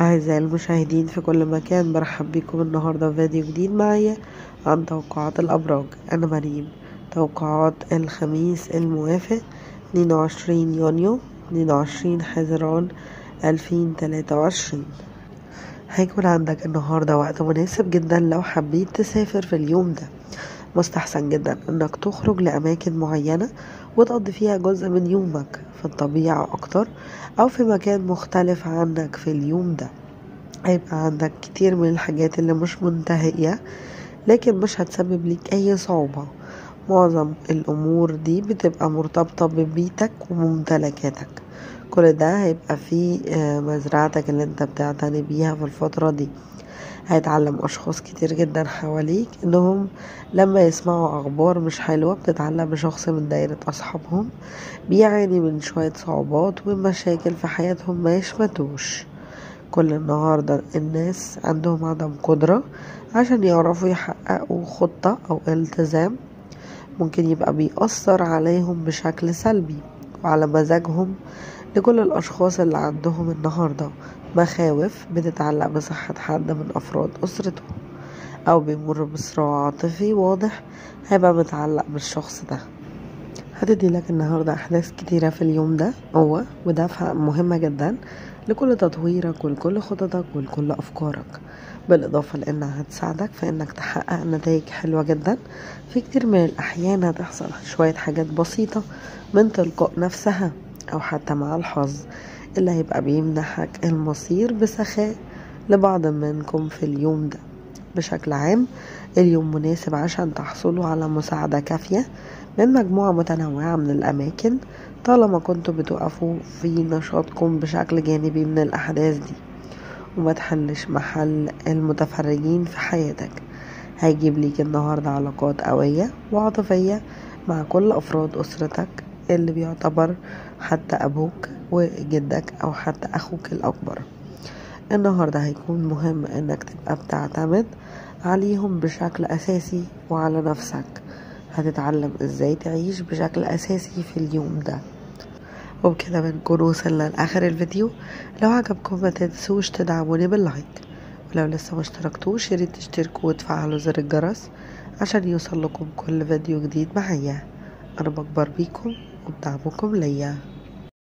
أعزائي المشاهدين في كل مكان برحب بكم النهاردة في فيديو جديد معايا عن توقعات الأبراج أنا مريم توقعات الخميس الموافق 22 يونيو 22 حزيران 2023 هيكون عندك النهاردة وقت مناسب جدا لو حبيت تسافر في اليوم ده مستحسن جدا انك تخرج لأماكن معينة وتقضي فيها جزء من يومك في الطبيعة أكتر أو في مكان مختلف عنك في اليوم ده هيبقى عندك كتير من الحاجات اللي مش منتهية لكن مش هتسبب ليك أي صعوبة معظم الأمور دي بتبقى مرتبطة ببيتك وممتلكاتك كل ده هيبقى في مزرعتك اللي انت بتعتني بيها في الفترة دي هيتعلم أشخاص كتير جدا حواليك إنهم لما يسمعوا أخبار مش حلوة بتتعلق بشخص من دايرة أصحابهم بيعاني من شوية صعوبات ومشاكل في حياتهم ما يشمتوش كل النهاردة الناس عندهم عدم قدرة عشان يعرفوا يحققوا خطة أو التزام ممكن يبقى بيأثر عليهم بشكل سلبي وعلى مزاجهم لكل الأشخاص اللي عندهم النهاردة مخاوف بتتعلق بصحة حد من أفراد أسرته أو بيمر بصراع عاطفي واضح هيبقى متعلق بالشخص ده هتدي لك النهاردة أحداث كتيرة في اليوم ده هو ودافع مهمة جدا لكل تطويرك ولكل خططك ولكل أفكارك بالإضافة لأنها هتساعدك في إنك تحقق نتائج حلوة جدا في كتير من الأحيان هتحصل شوية حاجات بسيطة من تلقاء نفسها أو حتى مع الحظ اللي هيبقى بيمنحك المصير بسخاء لبعض منكم في اليوم ده بشكل عام اليوم مناسب عشان تحصلوا على مساعدة كافية من مجموعة متنوعة من الأماكن طالما كنتوا بتوقفوا في نشاطكم بشكل جانبي من الأحداث دي وما تحلش محل المتفرجين في حياتك هيجيب ليك النهاردة علاقات قوية وعاطفية مع كل أفراد أسرتك اللي بيعتبر حتى أبوك وجدك أو حتى أخوك الأكبر النهاردة هيكون مهم إنك تبقى بتعتمد عليهم بشكل أساسي وعلى نفسك هتتعلم إزاي تعيش بشكل أساسي في اليوم ده وبكده بنكون وصلنا لآخر الفيديو لو عجبكم ما تنسوش تدعموني باللايك ولو لسه ما اشتركتوش ياريت تشتركوا وتفعلوا زر الجرس عشان يوصل لكم كل فيديو جديد معايا أنا بكبر بيكم وبدعمكم ليا